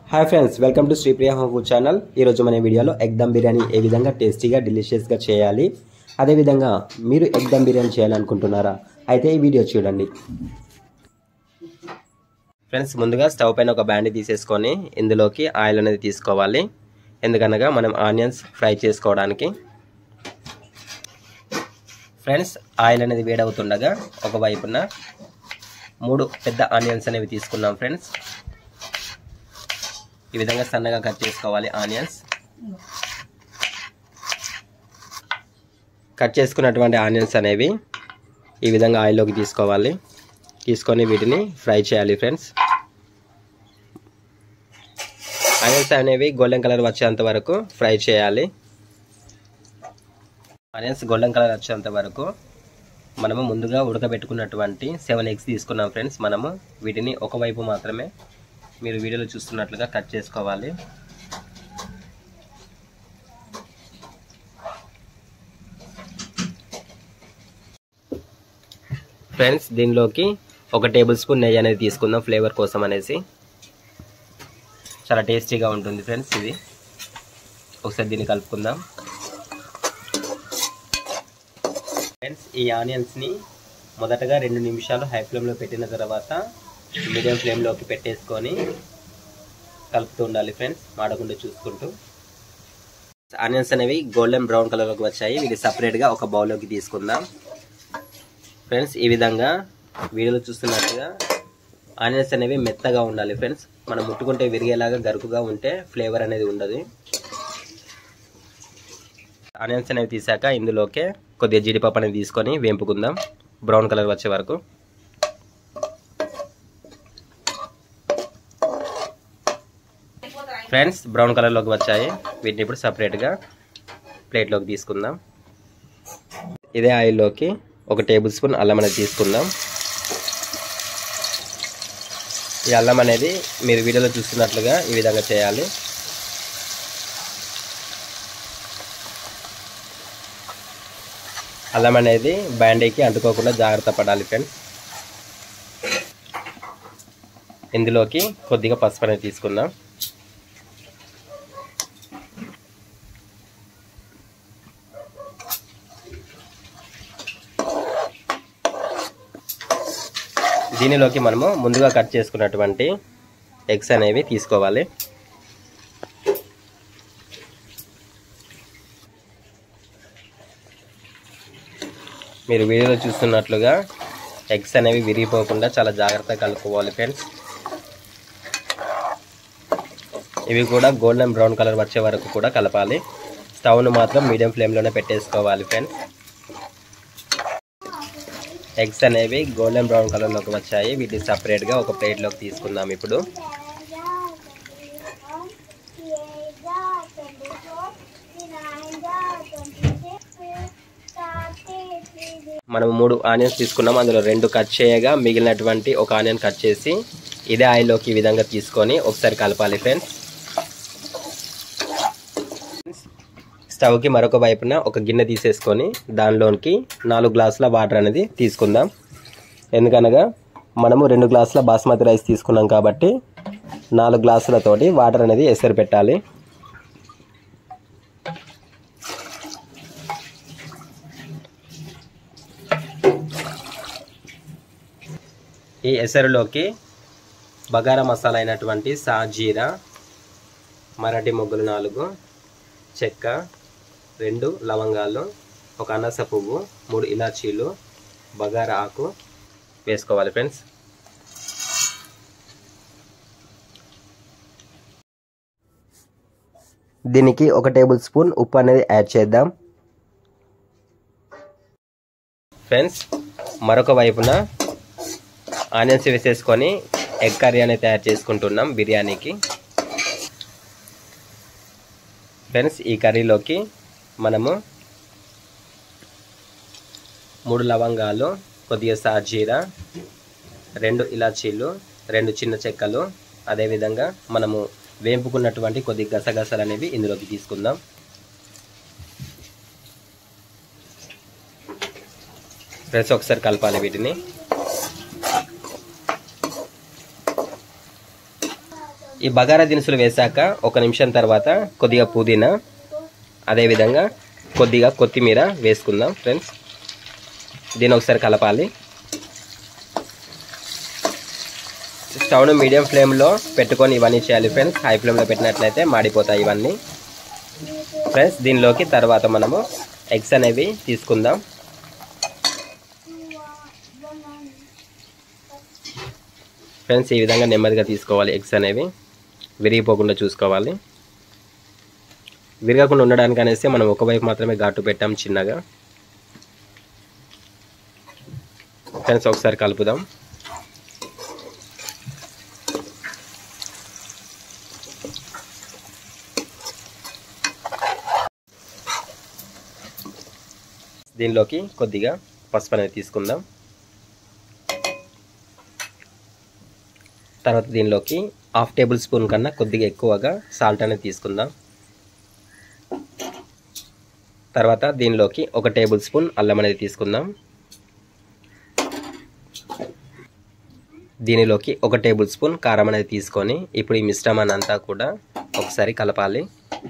hi friends welcome to Sripriya home food channel ఈరోజు మన వీడియోలో ఎగ్ దమ్ బిర్యానీ ఏ విధంగా టేస్టీగా డెలిషియస్గా చేయాలి అదేవిధంగా మీరు ఎగ్ దమ్ బిర్యానీ చేయాలనుకుంటున్నారా అయితే ఈ వీడియో చూడండి ఫ్రెండ్స్ ముందుగా స్టవ్ పైన ఒక బ్యాండ్ తీసేసుకొని ఇందులోకి ఆయిల్ అనేది తీసుకోవాలి ఎందుకనగా మనం ఆనియన్స్ ఫ్రై చేసుకోవడానికి ఫ్రెండ్స్ ఆయిల్ అనేది వేడవుతుండగా ఒకవైపున మూడు పెద్ద ఆనియన్స్ అనేవి తీసుకున్నాం ఫ్రెండ్స్ ఈ విధంగా సన్నగా కట్ చేసుకోవాలి ఆనియన్స్ కట్ చేసుకున్నటువంటి ఆనియన్స్ అనేవి ఈ విధంగా ఆయిల్లోకి తీసుకోవాలి తీసుకొని వీటిని ఫ్రై చేయాలి ఫ్రెండ్స్ ఆనియన్స్ అనేవి గోల్డెన్ కలర్ వచ్చేంత వరకు ఫ్రై చేయాలి ఆనియన్స్ గోల్డెన్ కలర్ వచ్చేంత వరకు మనము ముందుగా ఉడకబెట్టుకున్నటువంటి సెవెన్ ఎగ్స్ తీసుకున్నాం ఫ్రెండ్స్ మనము వీటిని ఒకవైపు మాత్రమే మీరు వీడియోలో చూస్తున్నట్లుగా కట్ చేసుకోవాలి ఫ్రెండ్స్ దీనిలోకి ఒక టేబుల్ స్పూన్ నెయ్యి అనేది తీసుకుందాం ఫ్లేవర్ కోసం అనేసి చాలా టేస్టీగా ఉంటుంది ఫ్రెండ్స్ ఇది ఒకసారి దీన్ని కలుపుకుందాం ఫ్రెండ్స్ ఈ ఆనియన్స్ని మొదటగా రెండు నిమిషాలు హై ఫ్లేమ్లో పెట్టిన తర్వాత మీడియం ఫ్లేమ్లోకి పెట్టేసుకొని కలుపుతూ ఉండాలి ఫ్రెండ్స్ మాడకుండా చూసుకుంటూ ఆనియన్స్ అనేవి గోల్డెన్ బ్రౌన్ కలర్లోకి వచ్చాయి ఇది సపరేట్గా ఒక బౌల్లోకి తీసుకుందాం ఫ్రెండ్స్ ఈ విధంగా వీడియోలో చూస్తున్నట్టుగా ఆనియన్స్ అనేవి మెత్తగా ఉండాలి ఫ్రెండ్స్ మనం ముట్టుకుంటే విరిగేలాగా గరుకుగా ఉంటే ఫ్లేవర్ అనేది ఉండదు ఆనియన్స్ అనేవి తీసాక ఇందులోకే కొద్దిగా జీడిపప్పు అనేది తీసుకొని వేంపుకుందాం బ్రౌన్ కలర్ వచ్చే వరకు ఫ్రెండ్స్ బ్రౌన్ కలర్లోకి వచ్చాయి వీటిని ఇప్పుడు సపరేట్గా ప్లేట్లోకి తీసుకుందాం ఇదే ఆయిల్లోకి ఒక టేబుల్ స్పూన్ అల్లం అనేది తీసుకుందాం ఈ అల్లం అనేది మీరు వీడియోలో చూస్తున్నట్లుగా ఈ విధంగా చేయాలి అల్లం అనేది బ్యాండీకి అంటుకోకుండా జాగ్రత్త పడాలి ఫ్రెండ్స్ ఇందులోకి కొద్దిగా పసుపు అనేది తీసుకుందాం దీనిలోకి మనము ముందుగా కట్ చేసుకున్నటువంటి ఎగ్స్ అనేవి తీసుకోవాలి మీరు వీడియోలో చూస్తున్నట్లుగా ఎగ్స్ అనేవి విరిగిపోకుండా చాలా జాగ్రత్తగా కలుపుకోవాలి ఫ్రెండ్స్ ఇవి కూడా గోల్డెన్ బ్రౌన్ కలర్ వచ్చే వరకు కూడా కలపాలి స్టవ్ను మాత్రం మీడియం ఫ్లేమ్లోనే పెట్టేసుకోవాలి ఫ్రెండ్స్ ఎగ్స్ అనేవి గోల్డెన్ బ్రౌన్ కలర్లోకి వచ్చాయి వీటిని సపరేట్గా ఒక ప్లేట్లోకి తీసుకుందాం ఇప్పుడు మనం మూడు ఆనియన్స్ తీసుకున్నాం అందులో రెండు కట్ చేయగా మిగిలినటువంటి ఒక ఆనియన్ కట్ చేసి ఇదే ఆయిల్లోకి ఈ విధంగా తీసుకొని ఒకసారి కలపాలి ఫ్రెండ్స్ స్టవ్కి మరొక వైపున ఒక గిన్నె తీసేసుకొని దానిలోనికి నాలుగు గ్లాసుల వాటర్ అనేది తీసుకుందాం ఎందుకనగా మనము రెండు గ్లాసుల బాస్మతి రైస్ తీసుకున్నాం కాబట్టి నాలుగు గ్లాసులతోటి వాటర్ అనేది ఎసరు పెట్టాలి ఈ ఎసరులోకి బగారా మసాలా అయినటువంటి సాజీరా మరాఠీ మొగ్గులు నాలుగు చెక్క రెండు లవంగాలు ఒక అనాస పువ్వు మూడు ఇలాచీలు బగారా ఆకు వేసుకోవాలి ఫ్రెండ్స్ దీనికి ఒక టేబుల్ స్పూన్ ఉప్పు అనేది యాడ్ చేద్దాం ఫ్రెండ్స్ మరొక వైపున ఆనియన్స్ వేసేసుకొని ఎగ్ కర్రీ అనేది తయారు చేసుకుంటున్నాం బిర్యానీకి ఫ్రెండ్స్ ఈ కర్రీలోకి మనము మూడు లవంగాలు కొద్దిగా సాజీరా రెండు ఇలాచీలు రెండు చిన్న చెక్కలు అదేవిధంగా మనము వేంపుకున్నటువంటి కొద్ది గసగసాలు అనేవి ఇందులోకి తీసుకుందాం ఫ్రెండ్స్ ఒకసారి కలపాలి వీటిని ఈ బగారా దినుసులు వేశాక ఒక నిమిషం తర్వాత కొద్దిగా పుదీనా అదేవిధంగా కొద్దిగా కొత్తిమీర వేసుకుందాం ఫ్రెండ్స్ దీన్ని ఒకసారి కలపాలి స్టవ్ను మీడియం ఫ్లేమ్లో పెట్టుకొని ఇవన్నీ చేయాలి ఫ్రెండ్స్ హై ఫ్లేమ్లో పెట్టినట్లయితే మాడిపోతాయి ఇవన్నీ ఫ్రెండ్స్ దీనిలోకి తర్వాత మనము ఎగ్స్ అనేవి తీసుకుందాం ఫ్రెండ్స్ ఈ విధంగా నెమ్మదిగా తీసుకోవాలి ఎగ్స్ అనేవి విరిగిపోకుండా చూసుకోవాలి విరగకుండా ఉండడానికి అనేసి మనం ఒకవైపు మాత్రమే ఘాటు పెట్టాం చిన్నగా ఫ్రెండ్స్ ఒకసారి కలుపుదాం దీనిలోకి కొద్దిగా పసుపు అనేది తీసుకుందాం తర్వాత దీనిలోకి హాఫ్ టేబుల్ స్పూన్ కన్నా కొద్దిగా ఎక్కువగా సాల్ట్ అనేది తీసుకుందాం తర్వాత దీనిలోకి ఒక టేబుల్ స్పూన్ అల్లం అనేది తీసుకుందాం దీనిలోకి ఒక టేబుల్ స్పూన్ కారం అనేది తీసుకొని ఇప్పుడు ఈ మిశ్రమాన్ని అంతా కూడా ఒకసారి కలపాలి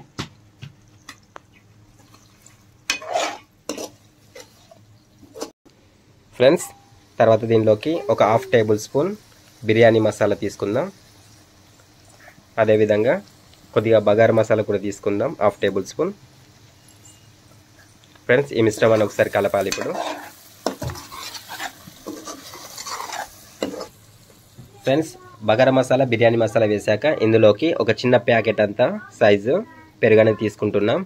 ఫ్రెండ్స్ తర్వాత దీనిలోకి ఒక half table spoon biryani masala తీసుకుందాం అదేవిధంగా కొద్దిగా బగారు మసాలా కూడా తీసుకుందాం హాఫ్ టేబుల్ స్పూన్ ఫ్రెండ్స్ ఈ మిశ్రమాన్ని ఒకసారి కలపాలి ఇప్పుడు ఫ్రెండ్స్ బగారా మసాలా బిర్యానీ మసాలా వేశాక ఇందులోకి ఒక చిన్న ప్యాకెట్ అంతా సైజు పెరుగనే తీసుకుంటున్నాం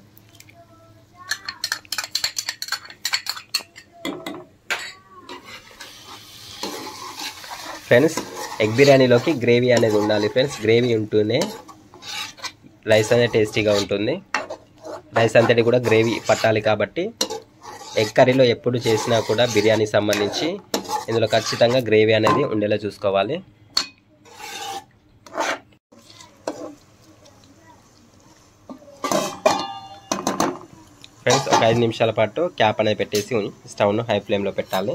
ఫ్రెండ్స్ ఎగ్ బిర్యానీలోకి గ్రేవీ అనేది ఉండాలి ఫ్రెండ్స్ గ్రేవీ ఉంటూనే రైస్ అనేది టేస్టీగా ఉంటుంది రైస్ అంతటి కూడా గ్రేవీ పట్టాలి కాబట్టి ఎగ్ కర్రీలో ఎప్పుడు చేసినా కూడా బిర్యానీ సంబంధించి ఇందులో ఖచ్చితంగా గ్రేవీ అనేది ఉండేలా చూసుకోవాలి ఫ్రెండ్స్ ఒక ఐదు నిమిషాల పాటు క్యాప్ అనేది పెట్టేసి స్టవ్ను హై ఫ్లేమ్లో పెట్టాలి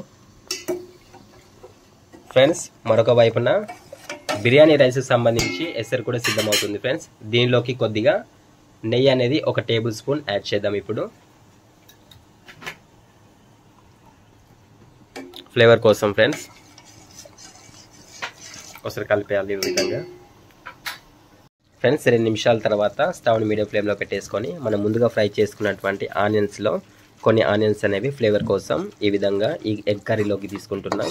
ఫ్రెండ్స్ మరొక వైపున బిర్యానీ రైస్ సంబంధించి ఎసరు కూడా సిద్ధమవుతుంది ఫ్రెండ్స్ దీనిలోకి కొద్దిగా నెయ్యి అనేది ఒక టేబుల్ స్పూన్ యాడ్ చేద్దాం ఇప్పుడు ఫ్లేవర్ కోసం ఫ్రెండ్స్ ఒకసారి కలిపేయాలి ఈ విధంగా ఫ్రెండ్స్ రెండు నిమిషాల తర్వాత స్టవ్ని మీడియం ఫ్లేమ్లో పెట్టేసుకొని మనం ముందుగా ఫ్రై చేసుకున్నటువంటి ఆనియన్స్లో కొన్ని ఆనియన్స్ అనేవి ఫ్లేవర్ కోసం ఈ విధంగా ఈ ఎగ్ కర్రీలోకి తీసుకుంటున్నాం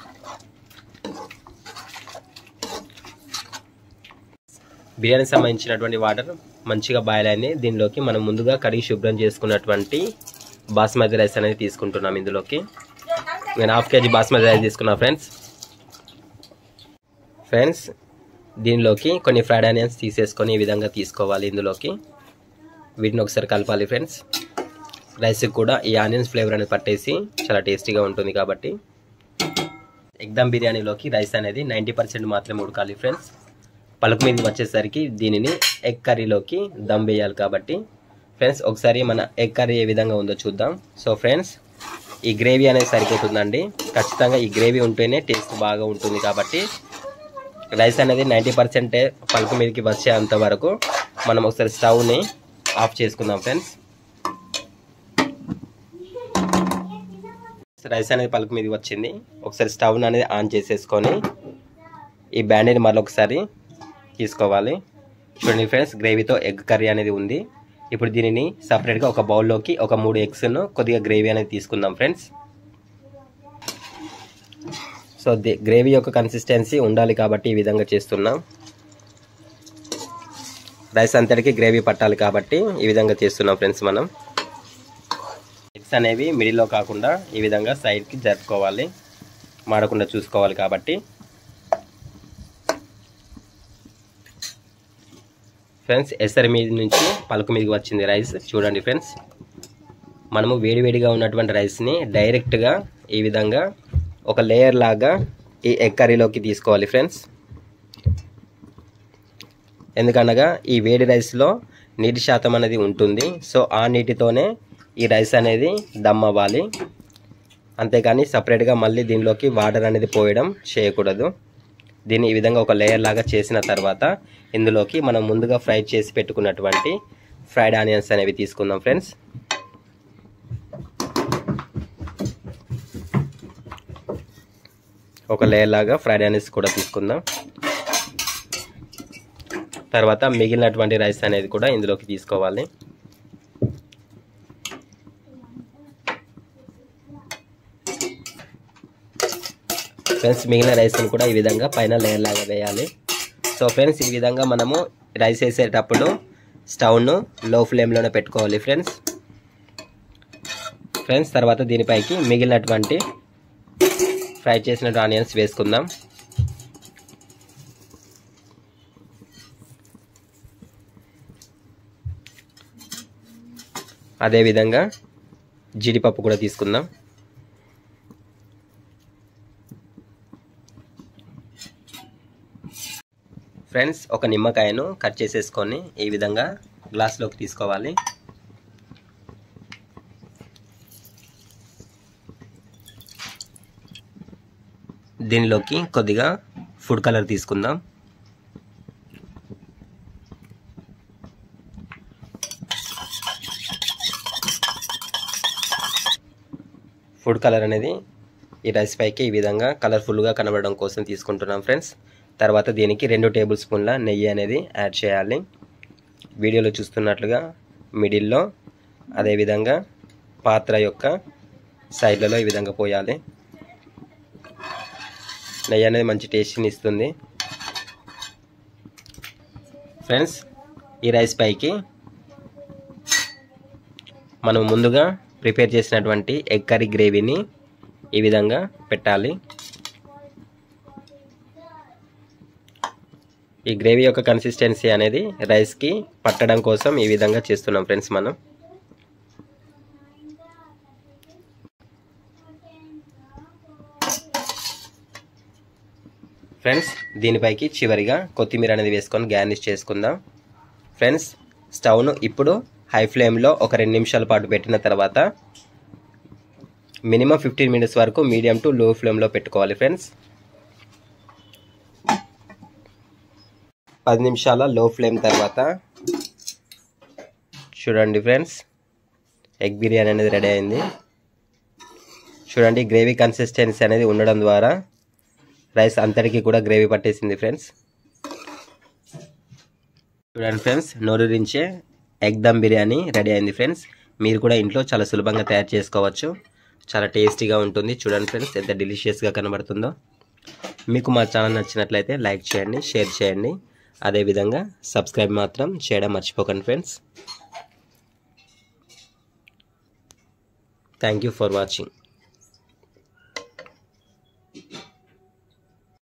బిర్యానీ సంబంధించినటువంటి వాటర్ మంచిగా బాయిల్ అయింది దీనిలోకి మనం ముందుగా కడిగి శుభ్రం చేసుకున్నటువంటి బాస్మతి రైస్ అనేది తీసుకుంటున్నాం ఇందులోకి నేను హాఫ్ కేజీ బాస్మతి రైస్ తీసుకున్నా ఫ్రెండ్స్ ఫ్రెండ్స్ దీనిలోకి కొన్ని ఫ్రైడ్ ఆనియన్స్ తీసేసుకొని ఈ విధంగా తీసుకోవాలి ఇందులోకి వీటిని ఒకసారి కలపాలి ఫ్రెండ్స్ రైస్కి కూడా ఈ ఆనియన్స్ ఫ్లేవర్ అనేది పట్టేసి చాలా టేస్టీగా ఉంటుంది కాబట్టి ఎగ్దమ్ బిర్యానీలోకి రైస్ అనేది నైంటీ పర్సెంట్ మాత్రమే ఉడకాలి ఫ్రెండ్స్ పలుకు మీద వచ్చేసరికి దీనిని ఎగ్ కర్రీలోకి దమ్ వేయాలి కాబట్టి ఫ్రెండ్స్ ఒకసారి మన ఎగ్ కర్రీ ఏ విధంగా ఉందో చూద్దాం సో ఫ్రెండ్స్ ఈ గ్రేవీ అనేది సరిపోతుందండి ఖచ్చితంగా ఈ గ్రేవీ ఉంటేనే టేస్ట్ బాగా ఉంటుంది కాబట్టి రైస్ అనేది నైంటీ పర్సెంటే పలుకు మీదకి వచ్చేంత వరకు మనం ఒకసారి స్టవ్ని ఆఫ్ చేసుకుందాం ఫ్రెండ్స్ రైస్ అనేది పలుకు మీదకి వచ్చింది ఒకసారి స్టవ్ అనేది ఆన్ చేసేసుకొని ఈ బ్యాండీని మళ్ళీ ఒకసారి తీసుకోవాలి చూడండి ఫ్రెండ్స్ గ్రేవీతో ఎగ్ కర్రీ అనేది ఉంది ఇప్పుడు దీనిని సపరేట్గా ఒక బౌల్లోకి ఒక మూడు ఎగ్స్ను కొద్దిగా గ్రేవీ అనేది తీసుకుందాం ఫ్రెండ్స్ సో ది గ్రేవీ యొక్క కన్సిస్టెన్సీ ఉండాలి కాబట్టి ఈ విధంగా చేస్తున్నాం రైస్ అంతటికి గ్రేవీ పట్టాలి కాబట్టి ఈ విధంగా చేస్తున్నాం ఫ్రెండ్స్ మనం ఎగ్స్ అనేవి మిడిల్లో కాకుండా ఈ విధంగా సైడ్కి జరుపుకోవాలి మాడకుండా చూసుకోవాలి కాబట్టి ఫ్రెండ్స్ ఎసరి మీద నుంచి పలుకు మీదకి వచ్చింది రైస్ చూడండి ఫ్రెండ్స్ మనము వేడివేడిగా ఉన్నటువంటి రైస్ని డైరెక్ట్గా ఈ విధంగా ఒక లేయర్ లాగా ఈ ఎగ్ కర్రీలోకి తీసుకోవాలి ఫ్రెండ్స్ ఎందుకనగా ఈ వేడి రైస్లో నీటి శాతం అనేది ఉంటుంది సో ఆ నీటితోనే ఈ రైస్ అనేది దమ్ అవ్వాలి అంతేకాని సపరేట్గా మళ్ళీ దీనిలోకి వాటర్ అనేది పోయడం చేయకూడదు దీన్ని ఈ విధంగా ఒక లేయర్ లాగా చేసిన తర్వాత ఇందులోకి మనం ముందుగా ఫ్రై చేసి పెట్టుకున్నటువంటి ఫ్రైడ్ ఆనియన్స్ అనేవి తీసుకుందాం ఫ్రెండ్స్ ఒక లేయర్ లాగా ఫ్రైడ్ ఆనియన్స్ కూడా తీసుకుందాం తర్వాత మిగిలినటువంటి రైస్ అనేది కూడా ఇందులోకి తీసుకోవాలి ఫ్రెండ్స్ మిగిలిన రైస్ని కూడా ఈ విధంగా పైన లేయర్ లాగా వేయాలి సో ఫ్రెండ్స్ ఈ విధంగా మనము రైస్ వేసేటప్పుడు స్టవ్ను లో ఫ్లేమ్లోనే పెట్టుకోవాలి ఫ్రెండ్స్ ఫ్రెండ్స్ తర్వాత దీనిపైకి మిగిలినటువంటి ఫ్రై చేసిన ఆనియన్స్ వేసుకుందాం అదేవిధంగా జీడిపప్పు కూడా తీసుకుందాం ఫ్రెండ్స్ ఒక నిమ్మకాయను కట్ చేసేసుకొని ఈ విధంగా గ్లాస్లోకి తీసుకోవాలి దీనిలోకి కొద్దిగా ఫుడ్ కలర్ తీసుకుందాం ఫుడ్ కలర్ అనేది ఈ రైస్ పైకి ఈ విధంగా కలర్ఫుల్గా కనబడడం కోసం తీసుకుంటున్నాం ఫ్రెండ్స్ తర్వాత దీనికి రెండు టేబుల్ స్పూన్ల నెయ్యి అనేది యాడ్ చేయాలి వీడియోలో చూస్తున్నట్లుగా మిడిల్లో అదేవిధంగా పాత్ర యొక్క సైడ్లలో ఈ విధంగా పోయాలి నెయ్యి అనేది మంచి టేస్ట్ని ఇస్తుంది ఫ్రెండ్స్ ఈ రైస్ పైకి మనం ముందుగా ప్రిపేర్ చేసినటువంటి ఎగ్ కర్రీ గ్రేవీని ఈ విధంగా పెట్టాలి ఈ గ్రేవీ యొక్క కన్సిస్టెన్సీ అనేది రైస్కి పట్టడం కోసం ఈ విధంగా చేస్తున్నాం ఫ్రెండ్స్ మనం ఫ్రెండ్స్ దీనిపైకి చివరిగా కొత్తిమీర అనేది వేసుకొని గార్నిష్ చేసుకుందాం ఫ్రెండ్స్ స్టవ్ను ఇప్పుడు హై ఫ్లేమ్లో ఒక రెండు నిమిషాల పాటు పెట్టిన తర్వాత మినిమం ఫిఫ్టీన్ మినిట్స్ వరకు మీడియం టు లో ఫ్లేమ్లో పెట్టుకోవాలి ఫ్రెండ్స్ పది నిమిషాల లో ఫ్లేమ్ తర్వాత చూడండి ఫ్రెండ్స్ ఎగ్ బిర్యానీ అనేది రెడీ అయింది చూడండి గ్రేవీ కన్సిస్టెన్సీ అనేది ఉండడం ద్వారా రైస్ అంతటికి కూడా గ్రేవీ పట్టేసింది ఫ్రెండ్స్ చూడండి ఫ్రెండ్స్ నోరూరించే ఎగ్ దమ్ బిర్యానీ రెడీ అయింది ఫ్రెండ్స్ మీరు కూడా ఇంట్లో చాలా సులభంగా తయారు చేసుకోవచ్చు చాలా టేస్టీగా ఉంటుంది చూడండి ఫ్రెండ్స్ ఎంత డెలిషియస్గా కనబడుతుందో మీకు మా ఛానల్ నచ్చినట్లయితే లైక్ చేయండి షేర్ చేయండి అదేవిధంగా సబ్స్క్రైబ్ మాత్రం చేయడం మర్చిపోకండి friends thank you for watching